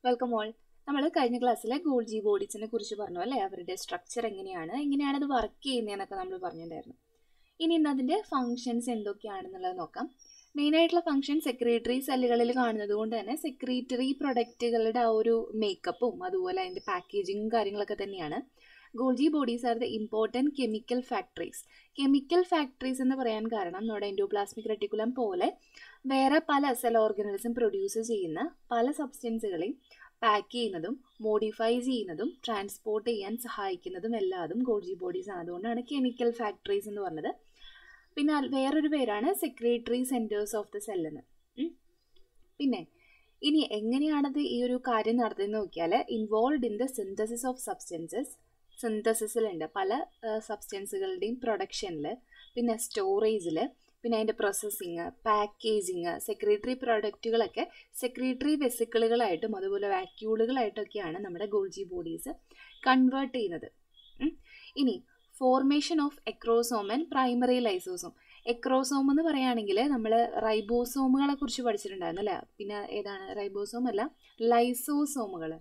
Welcome all നമ്മൾ കഴിഞ്ഞ ക്ലാസ്സിലെ ഗോൾജി ബോഡീസിനെ കുറിച്ച് പറഞ്ഞു അല്ലേ അവരുടെ സ്ട്രക്ചർ എങ്ങനെയാണ് എങ്ങനെയാണ് അത് വർക്ക് ചെയ്യുന്നതെന്നൊക്കെ നമ്മൾ പറഞ്ഞിട്ടുണ്ടായിരുന്നു ഇനി ഇന്ന് അതിൻ്റെ ഫങ്ഷൻസ് എന്തൊക്കെയാണെന്നുള്ളത് നോക്കാം മെയിനായിട്ടുള്ള ഫങ്ഷൻ സെക്രട്ടറി സെല്ലുകളിൽ കാണുന്നത് കൊണ്ട് തന്നെ സെക്രട്ടറി പ്രൊഡക്റ്റുകളുടെ ആ ഒരു മേക്കപ്പും അതുപോലെ അതിൻ്റെ പാക്കേജിങ്ങും കാര്യങ്ങളൊക്കെ തന്നെയാണ് Golgi bodies are the important chemical factories chemical factories എന്ന് പറയാൻ കാരണം നമ്മുടെ എൻഡോപ്ലാസ്മിക് റെട്ടിക്കുലം പോലെ വേറെ പല സെൽ ഓർഗനൈസും പ്രൊഡ്യൂസ് ചെയ്യുന്ന പല സബ്സ്റ്റൻസുകളെയും പാക്ക് ചെയ്യുന്നതും മോഡിഫൈ ചെയ്യുന്നതും ട്രാൻസ്പോർട്ട് ചെയ്യാൻ സഹായിക്കുന്നതും എല്ലാതും ഗോൾജി ബോഡീസ് ആണ് അതുകൊണ്ടാണ് കെമിക്കൽ ഫാക്ടറീസ് എന്ന് പറഞ്ഞത് പിന്നെ വേറൊരു പേരാണ് സെക്രട്ടറി സെൻറ്റേഴ്സ് ഓഫ് ദ സെല്ലെന്ന് പിന്നെ ഇനി എങ്ങനെയാണത് ഈ ഒരു കാര്യം നടത്തുന്നത് നോക്കിയാൽ involve in the synthesis of substances സിന്തസിസിലുണ്ട് പല സബ്സ്റ്റൻസുകളുടെയും പ്രൊഡക്ഷനിൽ പിന്നെ സ്റ്റോറേജിൽ പിന്നെ അതിൻ്റെ പ്രോസസ്സിങ് പാക്കേജിങ് സെക്രട്ടറി പ്രോഡക്റ്റുകളൊക്കെ സെക്രട്ടറി വെസിക്കിളുകളായിട്ടും അതുപോലെ വാക്യൂളുകളായിട്ടൊക്കെയാണ് നമ്മുടെ ഗോൾജി ബോഡീസ് കൺവേർട്ട് ചെയ്യുന്നത് ഇനി formation of acrosome and primary lysosome acrosome എന്ന് പറയുകയാണെങ്കിൽ നമ്മൾ റൈബോസോമുകളെ കുറിച്ച് പഠിച്ചിട്ടുണ്ടായിരുന്നു അല്ലേ പിന്നെ ഏതാണ് റൈബോസോം അല്ല ലൈസോസോമുകൾ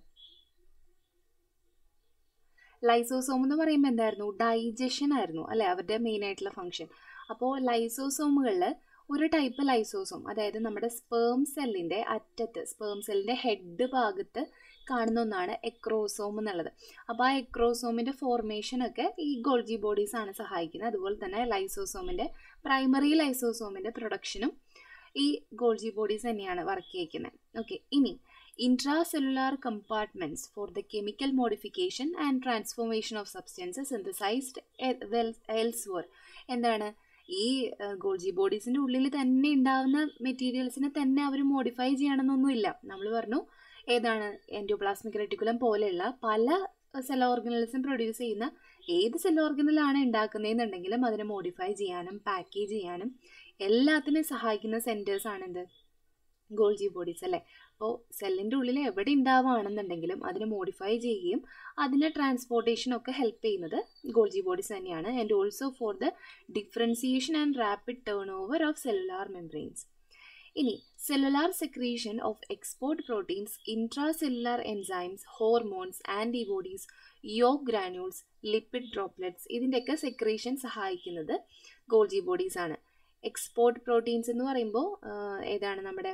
ലൈസോസോം എന്ന് പറയുമ്പോൾ എന്തായിരുന്നു ഡൈജഷൻ ആയിരുന്നു അല്ലേ അവരുടെ മെയിൻ ആയിട്ടുള്ള ഫംഗ്ഷൻ അപ്പോൾ ലൈസോസോമുകളിൽ ഒരു ടൈപ്പ് ലൈസോസോം അതായത് നമ്മുടെ സ്പേം സെല്ലിൻ്റെ അറ്റത്ത് സ്പേം സെല്ലിൻ്റെ ഹെഡ് ഭാഗത്ത് കാണുന്ന ഒന്നാണ് എക്രോസോം എന്നുള്ളത് അപ്പോൾ ആ എക്രോസോമിൻ്റെ ഫോർമേഷനൊക്കെ ഈ ഗോൾജി ബോഡീസ് ആണ് സഹായിക്കുന്നത് അതുപോലെ തന്നെ ലൈസോസോമിൻ്റെ പ്രൈമറി ലൈസോസോമിൻ്റെ പ്രൊഡക്ഷനും ഈ ഗോൾജി ബോഡീസ് തന്നെയാണ് വർക്ക് ചെയ്യിക്കുന്നത് ഓക്കെ ഇനി intracellular compartments for the chemical modification and transformation of substances synthesized elsewhere എന്താണ് ഈ ഗോൾജി ബോഡീസിൻ്റെ ഉള്ളിൽ തന്നെ ഉണ്ടാവുന്ന മെറ്റീരിയൽസിനെ തന്നെ അവർ മോഡിഫൈ ചെയ്യണമെന്നൊന്നുമില്ല നമ്മൾ പറഞ്ഞു ഏതാണ് എൻഡോപ്ലാസ്മിക് റെട്ടിക്കുലം പോലെയുള്ള പല സെൽ ഓർഗനൽസും പ്രൊഡ്യൂസ് ചെയ്യുന്ന ഏത് സെൽ ഓർഗനലാണ് ഉണ്ടാക്കുന്നതെന്നുണ്ടെങ്കിലും അതിനെ മോഡിഫൈ ചെയ്യാനും പാക്കേജ് ചെയ്യാനും എല്ലാത്തിനും സഹായിക്കുന്ന സെൻറ്റേഴ്സ് ആണെന്ത് ഗോൾജി ബോഡീസ് അല്ലേ അപ്പോൾ സെല്ലിൻ്റെ ഉള്ളിൽ എവിടെ ഉണ്ടാവുകയാണെന്നുണ്ടെങ്കിലും അതിനെ മോഡിഫൈ ചെയ്യുകയും അതിനെ ട്രാൻസ്പോർട്ടേഷനൊക്കെ ഹെൽപ്പ് ചെയ്യുന്നത് ഗോൾജി ബോഡീസ് തന്നെയാണ് and also for the differentiation and rapid turn over of cellular membranes ഇനി cellular secretion of export proteins intracellular enzymes hormones antibodies യോ ഗ്രാനുൾസ് ലിപ്പിഡ് ഡ്രോപ്ലെറ്റ്സ് ഇതിൻ്റെയൊക്കെ സെക്രീഷൻ സഹായിക്കുന്നത് ഗോൾജി ബോഡീസ് ആണ് എക്സ്പോർട്ട് പ്രോട്ടീൻസ് എന്ന് പറയുമ്പോൾ ഏതാണ് നമ്മുടെ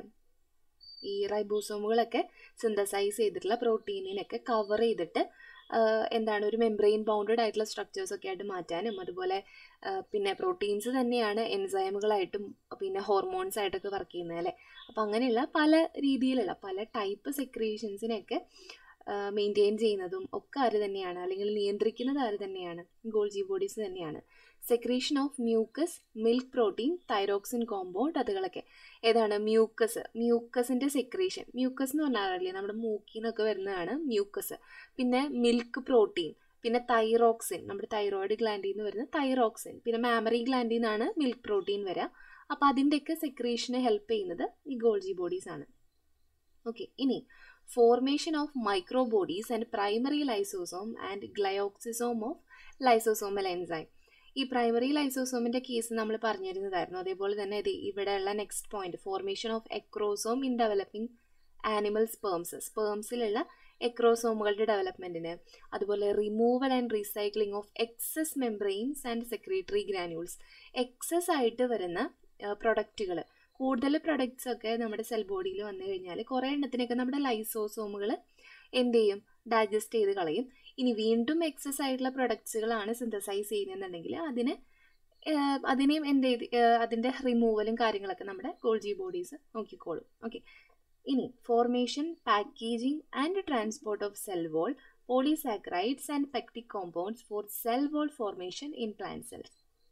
ഈ റൈബോസോമുകളൊക്കെ സിന്തസൈസ് ചെയ്തിട്ടുള്ള പ്രോട്ടീനിനൊക്കെ കവർ ചെയ്തിട്ട് എന്താണ് ഒരു മെംബ്രെയിൻ ബൗണ്ടഡ് ആയിട്ടുള്ള സ്ട്രക്ചേഴ്സ് ഒക്കെ ആയിട്ട് മാറ്റാനും അതുപോലെ പിന്നെ പ്രോട്ടീൻസ് തന്നെയാണ് എൻസൈമുകളായിട്ടും പിന്നെ ഹോർമോൺസ് ആയിട്ടൊക്കെ വർക്ക് ചെയ്യുന്നത് അല്ലേ അപ്പോൾ അങ്ങനെയുള്ള പല രീതിയിലുള്ള പല ടൈപ്പ് സെക്രീഷൻസിനെയൊക്കെ മെയിൻറ്റെയിൻ ചെയ്യുന്നതും ഒക്കെ ആര് തന്നെയാണ് അല്ലെങ്കിൽ നിയന്ത്രിക്കുന്നത് ആര് തന്നെയാണ് ഗോൾജി ബോഡീസ് തന്നെയാണ് secretion of mucus milk protein thyroxine compound അതുകളൊക്കെ ഏതാണ് മ്യൂക്കസ് മ്യൂക്കസിൻ്റെ സെക്രീഷൻ മ്യൂക്കസ് എന്ന് പറഞ്ഞാലല്ലേ നമ്മുടെ മൂക്കിൽ നിന്നൊക്കെ വരുന്നതാണ് മ്യൂക്കസ് പിന്നെ മിൽക്ക് പ്രോട്ടീൻ പിന്നെ തൈറോക്സിൻ നമ്മുടെ തൈറോയിഡ് ഗ്ലാൻഡിൽ നിന്ന് വരുന്ന തൈറോക്സിൻ പിന്നെ മാമറി ഗ്ലാൻഡിൽ നിന്നാണ് മിൽക്ക് പ്രോട്ടീൻ വരിക അപ്പോൾ അതിൻ്റെയൊക്കെ സെക്രീഷനെ ഹെൽപ്പ് ചെയ്യുന്നത് ഈ ഗോൾജി ബോഡീസ് ആണ് ഓക്കെ ഇനി formation of micro bodies and primary lysosome and glyoxysome of lysosomal enzyme ഈ പ്രൈമറി ലൈസോസോമിൻ്റെ കേസ് നമ്മൾ പറഞ്ഞിരുന്നതായിരുന്നു അതേപോലെ തന്നെ ഇത് ഇവിടെയുള്ള next point formation of acrosome in developing animal sperms സ്പേംസിലുള്ള എക്രോസോമുകളുടെ ഡെവലപ്മെൻറ്റിന് അതുപോലെ removal and recycling of excess membranes and secretory granules excess ആയിട്ട് വരുന്ന പ്രൊഡക്റ്റുകൾ കൂടുതൽ പ്രൊഡക്ട്സ് ഒക്കെ നമ്മുടെ സെൽ ബോഡിയിൽ വന്നു കഴിഞ്ഞാൽ കുറേ എണ്ണത്തിനൊക്കെ നമ്മുടെ ലൈസോസോമുകൾ എന്ത് ചെയ്യും ഡൈജസ്റ്റ് ചെയ്ത് കളയും ഇനി വീണ്ടും എക്സസ് ആയിട്ടുള്ള പ്രൊഡക്ട്സുകളാണ് സിന്തസൈസ് ചെയ്യുന്നതെന്നുണ്ടെങ്കിൽ അതിന് അതിനെയും എന്ത് ചെയ്ത് അതിൻ്റെ റിമൂവലും കാര്യങ്ങളൊക്കെ നമ്മുടെ ഗോൾജി ബോഡീസ് നോക്കിക്കോളും ഓക്കെ ഇനി formation packaging and transport of cell wall polysaccharides and pectic compounds for cell wall formation in plant cells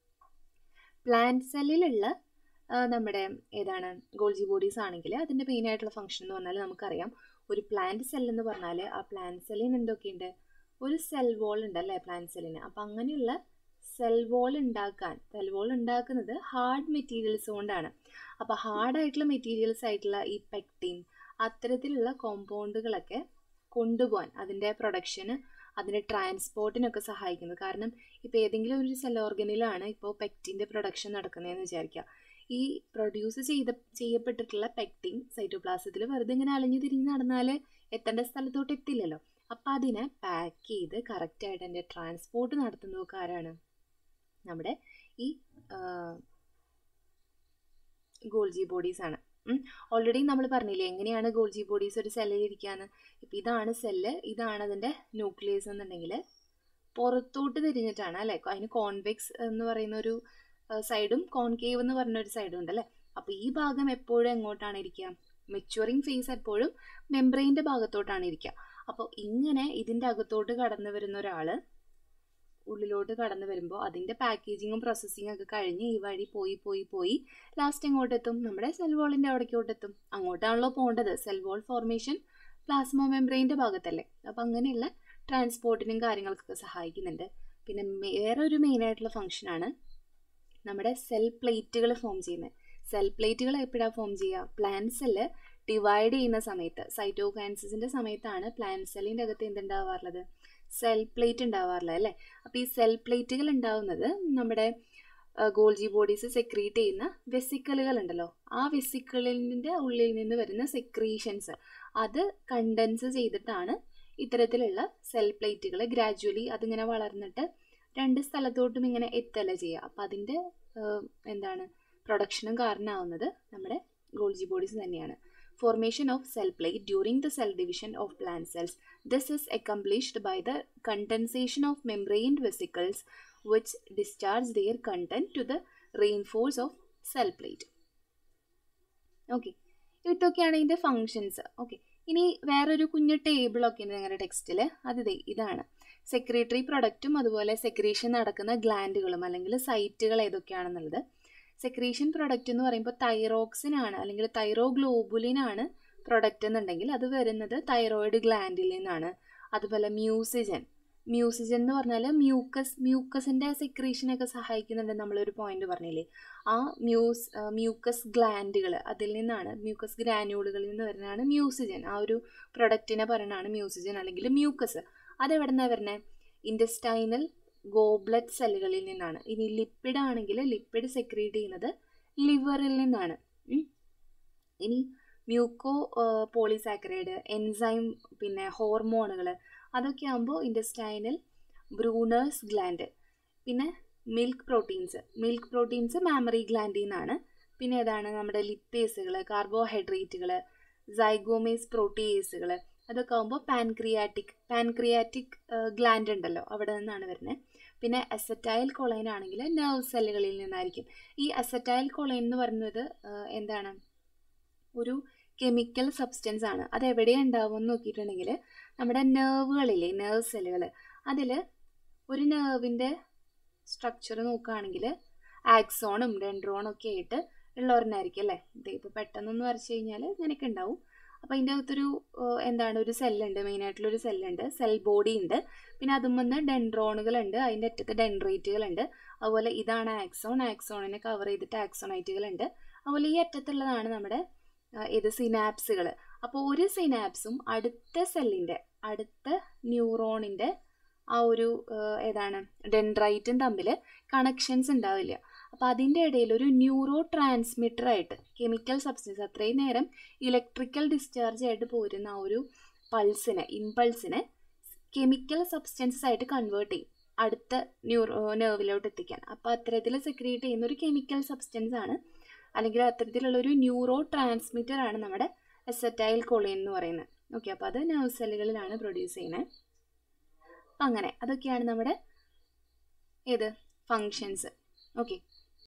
plant സെല്ലിലുള്ള നമ്മുടെ ഏതാണ് ഗോൾജി ബോഡീസ് ആണെങ്കിൽ അതിൻ്റെ മെയിൻ ആയിട്ടുള്ള ഫംഗ്ഷൻ എന്ന് പറഞ്ഞാൽ നമുക്കറിയാം ഒരു പ്ലാന്റ് സെൽ എന്ന് പറഞ്ഞാൽ ആ പ്ലാന്റ് സെല്ലിന് എന്തൊക്കെയുണ്ട് ഒരു സെൽ വോൾ ഉണ്ട് അല്ലേ പ്ലാന്റ് സെല്ലിന് അപ്പം അങ്ങനെയുള്ള സെൽ വോൾ ഉണ്ടാക്കാൻ സെൽ വോൾ ഉണ്ടാക്കുന്നത് ഹാർഡ് മെറ്റീരിയൽസ് കൊണ്ടാണ് അപ്പോൾ ഹാർഡായിട്ടുള്ള മെറ്റീരിയൽസ് ആയിട്ടുള്ള ഈ പെക്ടിൻ അത്തരത്തിലുള്ള കോമ്പൗണ്ടുകളൊക്കെ കൊണ്ടുപോകാൻ അതിൻ്റെ പ്രൊഡക്ഷന് അതിൻ്റെ ട്രാൻസ്പോർട്ടിനൊക്കെ സഹായിക്കുന്നത് കാരണം ഇപ്പോൾ ഏതെങ്കിലും ഒരു സെൽ ഓർഗനിലാണ് ഇപ്പോൾ പെക്റ്റിൻ്റെ പ്രൊഡക്ഷൻ നടക്കുന്നതെന്ന് വിചാരിക്കുക ഈ പ്രൊഡ്യൂസ് ചെയ്ത ചെയ്യപ്പെട്ടിട്ടുള്ള പെക്റ്റിൻ സൈറ്റോപ്ലാസത്തിൽ വെറുതെ ഇങ്ങനെ അലഞ്ഞു തിരിഞ്ഞ് നടന്നാൽ എത്തേണ്ട സ്ഥലത്തോട്ട് എത്തില്ലല്ലോ അപ്പം അതിനെ പാക്ക് ചെയ്ത് കറക്റ്റായിട്ട് അതിൻ്റെ ട്രാൻസ്പോർട്ട് നടത്തുന്നതൊക്കെ ആരാണ് നമ്മുടെ ഈ ഗോൾജി ബോഡീസ് ആണ് ഓൾറെഡി നമ്മൾ പറഞ്ഞില്ലേ എങ്ങനെയാണ് ഗോൾജി ബോഡീസ് ഒരു സെല്ലിൽ ഇരിക്കുകയെന്ന് ഇപ്പം ഇതാണ് സെല്ല് ഇതാണ് അതിൻ്റെ ന്യൂക്ലിയസ് എന്നുണ്ടെങ്കിൽ പുറത്തോട്ട് തിരിഞ്ഞിട്ടാണ് അല്ലേ അതിന് കോൺവെക്സ് എന്ന് പറയുന്ന ഒരു സൈഡും കോൺകേവ് എന്ന് പറഞ്ഞ ഒരു സൈഡും ഉണ്ട് അല്ലേ അപ്പോൾ ഈ ഭാഗം എപ്പോഴും എങ്ങോട്ടാണ് ഇരിക്കുക മെച്ചുവറിങ് ഫേസ് എപ്പോഴും മെംബ്രെയിൻ്റെ ഭാഗത്തോട്ടാണ് ഇരിക്കുക അപ്പോൾ ഇങ്ങനെ ഇതിൻ്റെ അകത്തോട്ട് കടന്നു വരുന്ന ഒരാൾ ഉള്ളിലോട്ട് കടന്നു വരുമ്പോൾ അതിൻ്റെ പാക്കേജിങ്ങും പ്രോസസ്സിങ്ങും ഒക്കെ കഴിഞ്ഞ് ഈ വഴി പോയി പോയി പോയി ലാസ്റ്റ് എങ്ങോട്ടെത്തും നമ്മുടെ സെൽ വോളിൻ്റെ അവിടേക്കോട്ടെത്തും അങ്ങോട്ടാണല്ലോ പോകേണ്ടത് സെൽ വോൾ ഫോർമേഷൻ പ്ലാസ്മോ മെംബ്രെയിൻ്റെ ഭാഗത്തല്ലേ അപ്പം അങ്ങനെയുള്ള ട്രാൻസ്പോർട്ടിനും കാര്യങ്ങൾക്കൊക്കെ സഹായിക്കുന്നുണ്ട് പിന്നെ വേറെ ഒരു മെയിനായിട്ടുള്ള ഫംഗ്ഷനാണ് നമ്മുടെ സെൽ പ്ലേറ്റുകൾ ഫോം ചെയ്യുന്നത് സെൽ പ്ലേറ്റുകൾ എപ്പോഴാണ് ഫോം ചെയ്യുക പ്ലാൻ സെല്ല് ഡിവൈഡ് ചെയ്യുന്ന സമയത്ത് സൈറ്റോകാൻസിൻ്റെ സമയത്താണ് പ്ലാൻ സെല്ലിൻ്റെ അകത്ത് എന്തുണ്ടാവാറുള്ളത് സെൽ പ്ലേറ്റ് ഉണ്ടാവാറില്ല അല്ലേ അപ്പോൾ ഈ സെൽ പ്ലേറ്റുകൾ ഉണ്ടാവുന്നത് നമ്മുടെ ഗോൾജി ബോഡീസ് സെക്രീറ്റ് ചെയ്യുന്ന വെസിക്കലുകൾ ഉണ്ടല്ലോ ആ വെസിക്കിളിൻ്റെ ഉള്ളിൽ നിന്ന് വരുന്ന സെക്രീഷൻസ് അത് കണ്ടൻസ് ചെയ്തിട്ടാണ് ഇത്തരത്തിലുള്ള സെൽ പ്ലേറ്റുകൾ ഗ്രാജുവലി അതിങ്ങനെ വളർന്നിട്ട് രണ്ട് സ്ഥലത്തോട്ടും ഇങ്ങനെ എത്തല്ല ചെയ്യുക അപ്പം അതിൻ്റെ എന്താണ് പ്രൊഡക്ഷനും കാരണമാവുന്നത് നമ്മുടെ ഗോൾജി ബോഡീസ് തന്നെയാണ് formation of cell plate during the cell division of plant cells. This is accomplished by the condensation of membrane vesicles which discharge their content to the reinforce of cell plate. Okay ഇതൊക്കെയാണ് ഇതിൻ്റെ functions okay ഇനി വേറൊരു കുഞ്ഞു ടേബിളൊക്കെ ഉണ്ട് നിങ്ങളുടെ ടെക്സ്റ്റിൽ അത് ദേ ഇതാണ് സെക്രട്ടറി പ്രൊഡക്റ്റും അതുപോലെ സെക്രീഷൻ നടക്കുന്ന ഗ്ലാൻഡുകളും അല്ലെങ്കിൽ സൈറ്റുകൾ ഏതൊക്കെയാണെന്നുള്ളത് സെക്രീഷൻ പ്രൊഡക്റ്റ് എന്ന് പറയുമ്പോൾ തൈറോക്സിനാണ് അല്ലെങ്കിൽ തൈറോഗ്ലോബുലിനാണ് പ്രൊഡക്റ്റ് എന്നുണ്ടെങ്കിൽ അത് വരുന്നത് തൈറോയിഡ് ഗ്ലാൻഡിൽ നിന്നാണ് അതുപോലെ മ്യൂസിജൻ മ്യൂസിജൻ എന്ന് പറഞ്ഞാൽ മ്യൂക്കസ് മ്യൂക്കസിൻ്റെ സെക്രീഷനൊക്കെ സഹായിക്കുന്നുണ്ട് നമ്മളൊരു പോയിന്റ് പറഞ്ഞില്ലേ ആ മ്യൂസ് മ്യൂക്കസ് ഗ്ലാൻഡുകൾ അതിൽ നിന്നാണ് മ്യൂക്കസ് ഗ്രാന്യൂളുകളിൽ നിന്ന് വരുന്നതാണ് മ്യൂസിജൻ ആ ഒരു പ്രൊഡക്റ്റിനെ പറയുന്നതാണ് മ്യൂസിജൻ അല്ലെങ്കിൽ മ്യൂക്കസ് അതെവിടെ നിന്നാണ് വരുന്നത് ഇൻഡസ്റ്റൈനൽ ഗോബ്ലറ്റ് സെല്ലുകളിൽ നിന്നാണ് ഇനി ലിപ്പിഡ് ആണെങ്കിൽ ലിപ്പിഡ് സെക്രീറ്റ് ചെയ്യുന്നത് ലിവറിൽ നിന്നാണ് ഇനി മ്യൂക്കോ പോളിസാക്കറൈഡ് എൻസൈം പിന്നെ ഹോർമോണുകൾ അതൊക്കെ ആകുമ്പോൾ ഇൻഡസ്റ്റൈനൽ ബ്രൂണേഴ്സ് ഗ്ലാൻഡ് പിന്നെ milk proteins milk proteins mammary ഗ്ലാൻഡിൽ നിന്നാണ് പിന്നെ ഏതാണ് നമ്മുടെ ലിപ്പേസുകൾ കാർബോഹൈഡ്രേറ്റുകൾ സൈഗോമേസ് പ്രോട്ടീയേസുകൾ അതൊക്കെ ആകുമ്പോൾ പാൻക്രിയാറ്റിക് പാൻക്രിയാറ്റിക് ഗ്ലാൻഡ് ഉണ്ടല്ലോ അവിടെ നിന്നാണ് വരുന്നത് പിന്നെ അസറ്റൈൽ കൊളൈൻ ആണെങ്കിൽ നെർവ് സെല്ലുകളിൽ നിന്നായിരിക്കും ഈ അസറ്റൈൽ കൊളൈൻ എന്ന് പറയുന്നത് എന്താണ് ഒരു കെമിക്കൽ സബ്സ്റ്റൻസ് ആണ് അത് എവിടെയാണ് ഉണ്ടാവും എന്ന് നോക്കിയിട്ടുണ്ടെങ്കിൽ നമ്മുടെ നെർവുകളില്ലേ നെർവ് സെല്ലുകൾ അതിൽ ഒരു നെർവിൻ്റെ സ്ട്രക്ചർ നോക്കുകയാണെങ്കിൽ ആക്സോണും ഡെൻഡ്രോണും ഒക്കെ ആയിട്ട് ഉള്ളവരെന്നായിരിക്കും അല്ലേ ഇത് ഇപ്പോൾ പെട്ടെന്നൊന്ന് വരച്ച് കഴിഞ്ഞാൽ ഇങ്ങനെയൊക്കെ ഉണ്ടാവും അപ്പോൾ അതിൻ്റെ അകത്തൊരു എന്താണ് ഒരു സെല്ലുണ്ട് മെയിനായിട്ടുള്ളൊരു സെല്ലുണ്ട് സെൽ ബോഡി ഉണ്ട് പിന്നെ അതും വന്ന് ഡെൻഡ്രോണുകളുണ്ട് അതിൻ്റെ അറ്റത്ത് ഡെൻഡ്രേറ്റുകളുണ്ട് അതുപോലെ ഇതാണ് ആക്സോൺ ആക്സോണിനെ കവർ ചെയ്തിട്ട് ആക്സോണൈറ്റുകളുണ്ട് അതുപോലെ ഈ അറ്റത്തുള്ളതാണ് നമ്മുടെ ഇത് സിനാപ്സുകൾ അപ്പോൾ ഒരു സിനാപ്സും അടുത്ത സെല്ലിൻ്റെ അടുത്ത ന്യൂറോണിൻ്റെ ആ ഒരു ഏതാണ് ഡെൻഡ്രൈറ്റും തമ്മിൽ കണക്ഷൻസ് ഉണ്ടാവില്ല അപ്പോൾ അതിൻ്റെ ഇടയിൽ ഒരു ന്യൂറോ ട്രാൻസ്മിറ്റർ ആയിട്ട് കെമിക്കൽ സബ്സ്റ്റൻസ് അത്രയും നേരം ഇലക്ട്രിക്കൽ ഡിസ്ചാർജ് ആയിട്ട് പോരുന്ന ആ ഒരു പൾസിനെ ഇമ്പൾസിനെ കെമിക്കൽ സബ്സ്റ്റൻസസ് ആയിട്ട് കൺവേർട്ട് ചെയ്യും അടുത്ത ന്യൂറോ നെർവിലോട്ട് എത്തിക്കാൻ അപ്പോൾ അത്തരത്തിൽ സെക്രിയേറ്റ് ചെയ്യുന്ന ഒരു കെമിക്കൽ സബ്സ്റ്റൻസ് ആണ് അല്ലെങ്കിൽ അത്തരത്തിലുള്ള ഒരു ന്യൂറോ ട്രാൻസ്മിറ്റർ ആണ് നമ്മുടെ എസറ്റൈൽ കൊളിൻ എന്ന് പറയുന്നത് ഓക്കെ അപ്പോൾ അത് നെർവ് സെല്ലുകളിലാണ് പ്രൊഡ്യൂസ് ചെയ്യുന്നത് അപ്പം അങ്ങനെ അതൊക്കെയാണ് നമ്മുടെ ഏത് ഫങ്ഷൻസ് ഓക്കെ